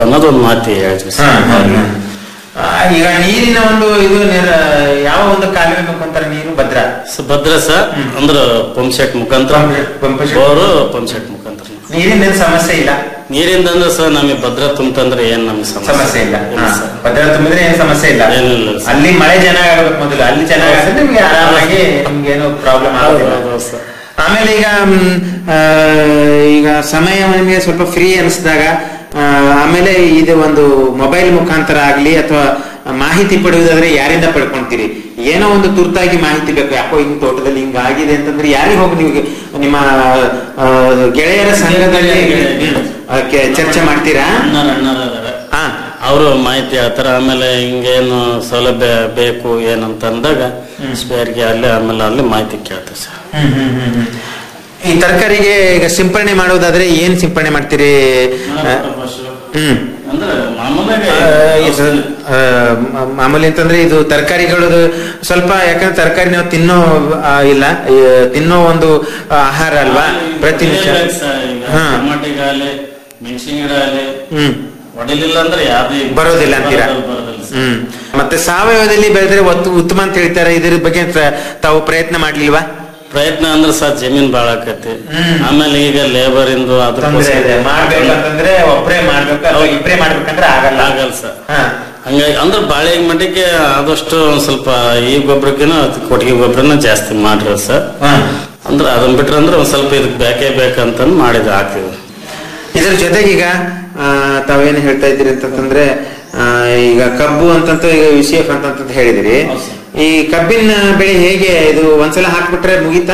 ಅನ್ನೋದೊಂದು ಮಾತು ಹೇಳ್ತೀವಿ ಹಾ, ಸರ್ ಹಾ, ಹಾ. ಆ, ಈಗ ನೀರಿನ ಒಂದು ಇದು ನಿರ- ಯಾವ ಒಂದು ಕಾಲುವೆ ಮುಖಾಂತರ ನೀರು ಭದ್ರಾ ಸೊ ಭದ್ರ ಸರ್ ಅಂದ್ರ ಪಂಪ್ ಸೆಟ್ ಮುಖಾಂತರ pump- pump set. Bore pump set ಮುಖಾಂತರ ನೀರಿನ ಏನ್ ಸಮಸ್ಯೆ ಇಲ್ಲ ನೀರಿಂದ ಅಂದ್ರೆ ಸರ್ ನಮಗೆ ಭದ್ರ ತುಂಬಂದ್ರೆ ಏನ್ ನಮ್ಗೆ ಸಮಸ್ಯೆ ಇಲ್ಲ ಇಲ್ಲ ಹಾ. ಸರ್ ಭದ್ರಾ ತುಂಬಿದ್ರೆ ಏನ್ ಸಮಸ್ಯೆ ಇಲ್ಲ ಏನಿಲ್ಲ ಸರ್. ಅಲ್ಲಿ ಮಳೆ ಚೆನ್ನಾಗ್ ಆಗ್ಬೇಕು ಮೊದಲು ಅಲ್ಲಿ ಚೆನ್ನಾಗ್ ಆದ್ರೆ ನಿಮ್ಗೆ ಆರಾಮಾಗಿ ನಿಮ್ಗೆ ಏನು ಪ್ರಾಬ್ಲಮ್ ಆಗೋದಿಲ್ಲ ಹೌದು, ಹೌದು ಸರ್. ಆಮೇಲೆ ಈಗ ಮ್, ಆ, ಈಗ ಸಮಯ ನಿಮಗೆ ಸ್ವಲ್ಪ ಫ್ರೀ ಅನಿಸಿದಾಗ ಆಮೇಲೆ ಇದು ಒಂದು ಮೊಬೈಲ್ ಮುಖಾಂತರ ಆಗ್ಲಿ ಅಥವಾ ಮಾಹಿತಿ ಪಡೆಯುವುದಾದ್ರೆ ಯಾರಿಂದ ಪಡ್ಕೊಂತೀರಿ ಏನೋ ಒಂದು ತುರ್ತಾಗಿ ಮಾಹಿತಿ ಬೇಕು ಯಾಕೋ ಹಿಂಗ್ ತೋಟದಲ್ಲಿ ಹಿಂಗ್ ಆಗಿದೆ ಅಂತಂದ್ರೆ ಯಾರಿಗೆ ಹೋಗಿ ನೀವು ನಿಮ್ಮ ಆ, ಗೆಳೆಯರ ಸಂಘದಲ್ಲಿ ಆ, ಕೆ- ಚರ್ಚೆ ಮಾಡ್ತೀರಾ ಅಣ್ಣಾರ ಅಣ್ಣಾರ ಅದಾರ. ಹಾ ಅವರು ಮಾಹಿತಿ ಹೇಳ್ತಾರ ಆಮೇಲೆ ಹಿಂಗೇನು ಸೌಲಭ್ಯ ಬೇಕು ಏನಂತ ಅಂದಾಗ ಸ್ಪೇರ್ಗೆ ಅಲ್ಲಿ ಆಮೇಲೆ ಅಲ್ಲಿ ಮಾಹಿತಿ ಕೇಳ್ತೀವಿ ಸರ್ ಹ್ಮ್, ಹ್ಮ್, ಹ್ಮ್, ಹ್ಮ್. ಈ ತರಕಾರಿಗೆ ಈಗ ಸಿಂಪರಣೆ ಮಾಡೋದಾದ್ರೆ ಏನ್ ಸಿಂಪರಣೆ ಮಾಡ್ತೀರಿ ಆ, ಹ್ಮ್ ಅಂದ್ರೆ ಮಾಮೂಲಾಗಿ ಆ, ಇದು, ಆ, ಮ- ಮಾಮೂಲಿ ಅಂತಂದ್ರೆ ಇದು ತರಕಾರಿಗಳು ಸ್ವಲ್ಪ ಯಾಕಂದ್ರೆ ತರಕಾರಿ ನಾವು ತಿನ್ನೋ ಆ, ಇಲ್ಲ ಈ, ತಿನ್ನೋ ಒಂದು ಆಹಾರ ಅಲ್ವಾ ಪ್ರತಿನಿತ್ಯ ಬೆಳಿಬೇಕು ಸರ್ ಈಗ ಹಾ. ಟಮಾಟಿಗಾಲಿ ಮೆಣಸಿನ ಗಿಡ ಆಗಲಿ ಹ್ಮ್ ಹೊಡಿಲಿಲ್ಲ ಅಂದ್ರೆ ಯಾವ್ದು ಬರೋದಿಲ್ಲ ಅಂತೀರಾ ಬರೋದಿಲ್ಲ, ಬರೋದಿಲ್ಲ ಸರ್. ಹ್ಮ್ ಮತ್ತೆ ಸಾವಯವದಲ್ಲಿ ಬೆಳೆದ್ರೆ ಒತ್ತು ಉತ್ತಮ ಅಂತ ಹೇಳ್ತಾರೆ ಇದ್ರ ಬಗ್ಗೆ ತ- ತಾವು ಪ್ರಯತ್ನ ಮಾಡ್ಲಿಲ್ವಾ ಪ್ರಯತ್ನ ಅಂದ್ರೆ ಸರ್ ಜಮೀನ್ ಬಾಳ ಆಕತಿ ಹ್ಮ್. ಆಮೇಲೆ ಈಗ ಲೇಬರ್ ಇಂದು ತೊಂದ್ರೆ ಇದೆ ಮಾಡ್ಬೇಕಂತಂದ್ರೆ ಒಬ್ರೇ ಮಾಡ್ಬೇಕು ಅಥವಾ ಇಬ್ರೇ ಮಾಡ್ಬೇಕಂದ್ರೆ ಆಗಲ್ಲ ಆಗಲ್ಲ ಸರ್ ಹಾ ಹಂಗಾಗಿ ಅಂದ್ರೆ ಬಾಳೆ ಮಟ್ಟಿಗೆ ಆದಷ್ಟು ಒಂದ್ ಸ್ವಲ್ಪ ಈ ಗೊಬ್ಬರಕ್ಕಿಂತ ಕೊಟ್ಟಿಗೆ ಗೊಬ್ಬರನ ಜಾಸ್ತಿ ಮಾಡ್ರಿ ಸರ್ ಹಾ ಅಂದ್ರೆ ಅದನ್ನ ಬಿಟ್ರೆ ಅಂದ್ರೆ ಒಂದ್ ಸ್ವಲ್ಪ ಇದಕ್ಕೆ ಬೇಕೇ ಬೇಕಂತ ಮಾಡಿದ ಹಾಕ್ತಿವಿ ಇದ್ರ ಜೊತೆಗೀಗ ಆ, ತಾವೇನು ಹೇಳ್ತಾ ಇದ್ದೀರಿ ಅಂತಂದ್ರೆ ಆ, ಈಗ ಕಬ್ಬು ಅಂತಂತ ಈಗ ವಿಷಯ ಅಂತ ಹೇಳಿದಿರಿ ಹೌದು ಸರ್. ಈ ಕಬ್ಬಿನ ಬೆಳೆ ಹೇಗೆ ಇದು ಒಂದ್ಸಲ ಹಾಕ್ಬಿಟ್ರೆ ಮುಗೀತಾ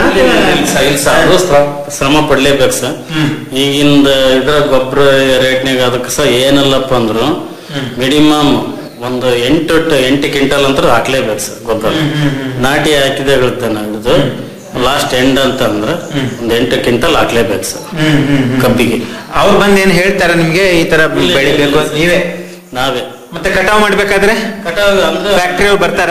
ಅದು ಶ್ರಮ ಪಡ್ಲೇಬೇಕು ಸರ್ ಈಗಿಂದ ಇದ್ರ ಗೊಬ್ಬರ ರೇಟ್ನಾಗ ಅದಕ್ಕೆ ಸಹ ಏನಲ್ಲಪ್ಪ ಅಂದ್ರು ಮಿನಿಮಮ್ ಒಂದು ಎಂಟು ಟ- ಎಂಟು ಕ್ವಿಂಟಲ್ ಅಂತ ಹಾಕ್ಲೇಬೇಕು ಸರ್ ಗೊಬ್ಬರ ನಾಟಿ ಹಾಕಿದೆ ಇದು ಲಾಸ್ಟ್ ಎಂಡ್ ಅಂತ ಅಂದ್ರೆ ಒಂದ್ ಎಂಟು ಕ್ವಿಂಟಲ್ ಹಾಕ್ಲೇಬೇಕು ಸರ್ ಕಬ್ಬಿಗೆ ಅವ್ರು ಬಂದ್ ಏನ್ ಹೇಳ್ತಾರ ನಿಮ್ಗೆ ಈ ತರ ಇಲ್ಲ, ಬೆಳಿಬೇಕು ಇಲ್ಲ, ನೀವೇ ನಾವೇ ಮತ್ತೆ ಕಟಾವ್ ಮಾಡ್ಬೇಕಾದ್ರೆ ಕಟಾವ್ ಅಂದ್ರೆ ಫ್ಯಾಕ್ಟ್ರಿ ಅವ್ರು ಬರ್ತಾರ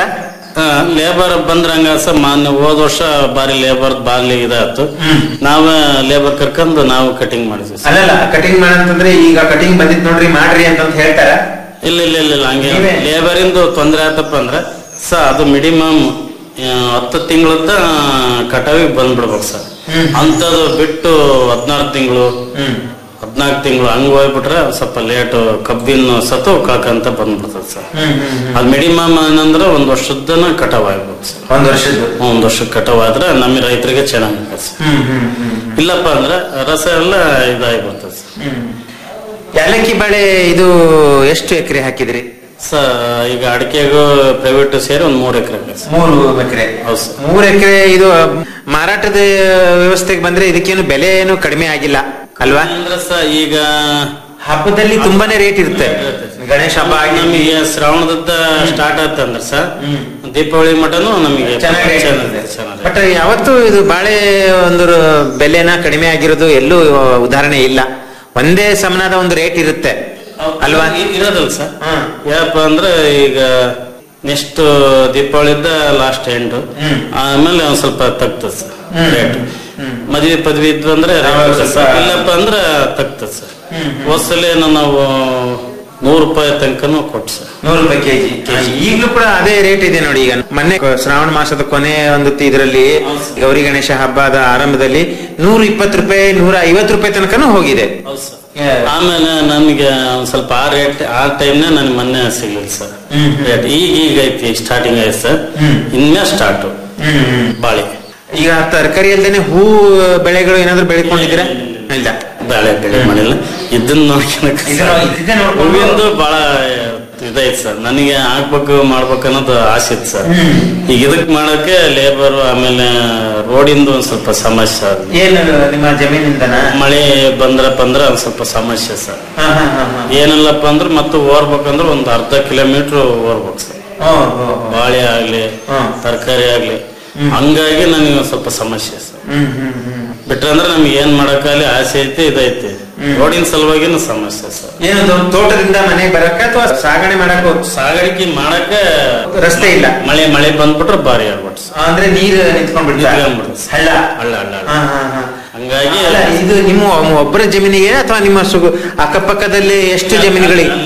ಲೇಬರ್ ಬಂದ್ರಂಗ ಸರ್ ಮಾನ್ಯ ಹೋದ ವರ್ಷ ಬಾರಿ ಲೇಬರ್ ಬಾರಿ ಇದಾಯ್ತು ನಾವೇ ಲೇಬರ್ ಕರ್ಕೊಂಡು ನಾವು ಕಟಿಂಗ್ ಮಾಡಿದ್ವಿ ಸರ್ ಅಲ್ಲಲ್ಲ ಕಟಿಂಗ್ ಮಾಡಂತಂದ್ರೆ ಈಗ ಕಟಿಂಗ್ ಬಂದಿತ್ ನೋಡ್ರಿ ಮಾಡ್ರಿ ಅಂತ ಹೇಳ್ತಾರ ಇಲ್ಲ ಇಲ್ಲ ಇಲ್ಲ ಇಲ್ಲ ಹಂಗೆ ನೀವೇ? ಲೇಬರ್ ಇಂದು ತೊಂದ್ರೆ ಆತಪ್ಪ ಅಂದ್ರೆ ಸರ್ ಅದು ಮಿನಿಮಮ್ ಹತ್ತು ತಿಂಗಳದ ಕಟಾವಿಗೆ ಬಂದ್ಬಿಡ್ಬೇಕು ಸರ್ ಹ್ಮ್. ಅಂತದು ಬಿಟ್ಟು ಹದಿನಾರು ತಿಂಗಳು ಹ್ಮ್ ಹದಿನಾಲ್ಕು ತಿಂಗಳು ಹಂಗ್ ಹೋಗ್ಬಿಟ್ರೆ ಸ್ವಲ್ಪ ಲೇಟ್ ಕಬ್ಬಿನ ಸತು ಕಾಕಂತ ಬಂದ್ಬಿಡ್ತದೆ ಸರ್ ಹ್ಮ್ ಹ್ಮ್ ಅದು ಮಿನಿಮಮ್ ಏನಂದ್ರೆ ಒಂದ್ ವರ್ಷದನ ಕಟಾವ್ ಆಗ್ಬೇಕು ಸರ್ ಒಂದ್ ವರ್ಷದ್ದು ಒಂದ್ ವರ್ಷಕ್ಕೆ ಕಟಾವ್ ಆದ್ರೆ ನಮ್ಮ ರೈತರಿಗೆ ಚೆನ್ನಾಗಿ ಸರ್ ಹ್ಮ್ ಹ್ಮ್ ಹ್ಮ್ ಇಲ್ಲಪ್ಪ ಅಂದ್ರೆ ರಸ ಎಲ್ಲ ಇದಾಗಿ ಬರ್ತದೆ ಸರ್ ಹ್ಮ್ ಏಲಕ್ಕಿ ಬೆಳೆ ಇದು ಎಷ್ಟು ಎಕರೆ ಹಾಕಿದ್ರಿ ಸ ಈಗ ಅಡಿಕೆಗೂ ಪ್ರೈವೇಟ್ ಸೇರಿ ಒಂದ್ ಮೂರ್ ಎಕರೆ ಮೂರು ಎಕರೆ ಹೌದು ಸರ್ ಮೂರು ಎಕರೆ ಇದು ಮಾರಾಟದ ವ್ಯವಸ್ಥೆಗೆ ಬಂದ್ರೆ ಇದಕ್ಕೇನು ಬೆಲೆ ಏನು ಕಡಿಮೆ ಆಗಿಲ್ಲ ಅಲ್ವಾ ಅಂದ್ರೆ ಸ ಈಗ ಹಬ್ಬದಲ್ಲಿ ತುಂಬಾನೇ ರೇಟ್ ಇರುತ್ತೆ ಗಣೇಶ ಹಬ್ಬ ಆಗಿ ನಮಗೆ ಶ್ರಾವಣದ ಸ್ಟಾರ್ಟ್ ಆತಂದ್ರೆ ಸರ್ ದೀಪಾವಳಿ ಮಟನು ನಮಗೆ ಚೆನ್ನಾಗಿ ಚೆನ್ನಾಗಿದೆ ಚೆನ್ನಾಗಿದೆ ಬಟ್ ಯಾವತ್ತು ಇದು ಬಾಳೆ ಒಂದು ಬೆಲೆನ ಕಡಿಮೆ ಆಗಿರೋದು ಎಲ್ಲೂ ಉದಾಹರಣೆ ಇಲ್ಲ ಒಂದೇ ಸಮನಾದ ಒಂದು ರೇಟ್ ಇರುತ್ತೆ ಅಲ್ವಾ ಇ- ಇರೋದಲ್ಲ ಸರ್ ಹ್ಮ್. ಯಾಕಪ್ಪ ಅಂದ್ರೆ ಈಗ ನೆಕ್ಸ್ಟ್ ದೀಪಾವಳಿದ ಲಾಸ್ಟ್ ಎಂಡ್ ಹ್ಮ್. ಆಮೇಲೆ ಒಂದ್ ಸ್ವಲ್ಪ ತಗ್ತದ ಸರ್ ಹ್ಮ್. ರೇಟ್ ಮದುವೆ ಪದವಿ ಇದ್ವು ಅಂದ್ರೆ rate ಆವಾಗ ಇರ್ತದೆ ಸ್ವಲ್ಪ- ಸರ್. ಇಲ್ಲಪ್ಪ ಅಂದ್ರೆ ತಗ್ತದ ಸರ್ ಹೋದ್ಸಲೇನು ನಾವು ನೂರು ರೂಪಾಯಿ ತನಕನೂ ಕೊಟ್ಟು ಸರ್ ನೂರು ರೂಪಾಯಿ ಕೆಜಿ ಈಗಲೂ ಕೂಡ ಅದೇ ರೇಟ್ ಇದೆ ನೋಡಿ ಈಗ ಮೊನ್ನೆ ಶ್ರಾವಣ ಮಾಸದ ಕೊನೆ ಒಂದು ಇದರಲ್ಲಿ ಹೌದು ಸರ್. ಗೌರಿ ಗಣೇಶ ಹಬ್ಬದ ಆರಂಭದಲ್ಲಿ ನೂರ ಇಪ್ಪತ್ತು ರೂಪಾಯಿ ನೂರ ಐವತ್ತು ರೂಪಾಯಿ ತನಕನೂ ಹೋಗಿದೆ ಹೌದು ಸರ್ ಆಮೇಲೆ ನನಗೆ ಒಂದ್ ಸ್ವಲ್ಪ ಆ ರೇಟ್ ಆ ಟೈಮ್ನ ನನ್ ಮೊನ್ನೆ ಸಿಗ್ಲಿಲ್ಲ ಸರ್ ಹ್ಮ್. ರೇಟ್ ಈಗ ಈಗ ಐತಿ ಸ್ಟಾರ್ಟಿಂಗ್ ಐತಿ ಸರ್ ಹ್ಮ್. ಇನ್ನೇ ಸ್ಟಾರ್ಟ್ ಬಾಳೆ ಈಗ ತರಕಾರಿ ಅಲ್ದೇನೆ ಹೂ ಬೆಳೆಗಳು ಏನಾದ್ರು ಬೆಳ್ಕೊಂಡಿದ್ದೀರಾ ಇಲ್ಲ ಬಾಳೆ ಬೆಳೆ ಮಾಡಿಲ್ಲ ಇದನ್ನ ನೋಡ್ಕೊಳಕ್ ಇದನ್ನ- ಇದನ್ನೇ ನೋಡ್ಕೊಂಡು- ಹೂವಿಂದು ಬಹಳ ಇದೈತ್ ಸರ್ ನನಗೆ ಆಗ್ಬೇಕು ಮಾಡ್ಬೇಕು ಅನ್ನೋದು ಆಸೆ ಇತ್ತು ಸರ್ ಹ್ಮ್. ಈಗ ಇದಕ್ ಮಾಡಕ್ಕೆ ಲೇಬರ್ ಆಮೇಲೆ ರೋಡಿಂದು ಒಂದ್ ಸ್ವಲ್ಪ ಸಮಸ್ಯೆ ಅದು. ಏನು ನಿಮ್ಮ ಜಮೀನಿಂದನಾ ಮಳೆ ಬಂದ್ರಪ್ಪ ಅಂದ್ರೆ ಒಂದ್ ಸ್ವಲ್ಪ ಸಮಸ್ಯೆ ಸರ್ ಹಾ, ಹಾ, ಹಾ, ಹಾ. ಏನಿಲ್ಲಪ್ಪ ಅಂದ್ರೆ ಮತ್ತೆ ಓರ್ಬೇಕಂದ್ರೆ ಒಂದ್ ಅರ್ಧ ಕಿಲೋಮೀಟರ್ ಓರ್ಬೇಕು ಸರ್ ಓ, ಓ, ಓ. ಬಾಳೆ ಆಗ್ಲಿ ಹ್ಮ್. ತರಕಾರಿ ಆಗ್ಲಿ ಹಂಗಾಗಿ ನನಗೆ ಒಂದ್ ಸ್ವಲ್ಪ ಸಮಸ್ಯೆ ಸರ್ ಹ್ಮ್ ಹ್ಮ್ ಹ್ಮ್ ಬಿಟ್ರೆ ಅಂದ್ರೆ ನಮ್ಗೆ ಏನ್ ಮಾಡಕ್ಕಾಗಲಿ ಆಸೆ ಐತಿ ಇದೈತಿ ರೋಡಿನ ಸಲುವಾಗಿನೂ ಸಮಸ್ಯೆ ಸರ್ ಏನು ದೊ- ತೋಟದಿಂದ ಮನೆಗೆ ಬರಕ್ಕ ಅಥವಾ ಸಾಗಣೆ ಮಾಡಕ್ಕ ಸಾಗಾಣಿಕೆ ಮಾಡಕ್ಕೆ ರಸ್ತೆ ಇಲ್ಲ ಮಳೆ ಮಳೆ ಬಂದ್ಬಿಟ್ರೆ ಭಾರಿ ಆಗ್ಬಿಟ್ಟು ಸರ್ ಅಂದ್ರೆ ನೀರು ನಿಂತ್ಕೊಂಡ್ಬಿಡ್ತಾ ನಿಂತ್ಕೊಂಡ್ಬಿಡುತ್ತೆ. ಹಳ್ಳ ಹಳ್ಳ ಹಳ್ಳ ಹಳ್ಳ. ಹಾ, ಹಾ, ಹಾ. ಹಂಗಾಗಿ ಅಲ್ಲ, ಇದು ನಿಮ್ಮ ಒಬ್ಬರ ಜಮೀನಿಗೆ ಅಥವಾ ನಿಮ್ಮ ಸುಗು ಅಕ್ಕಪಕ್ಕದಲ್ಲಿ ಎಷ್ಟು ಜಮೀನುಗಳಿಗೆ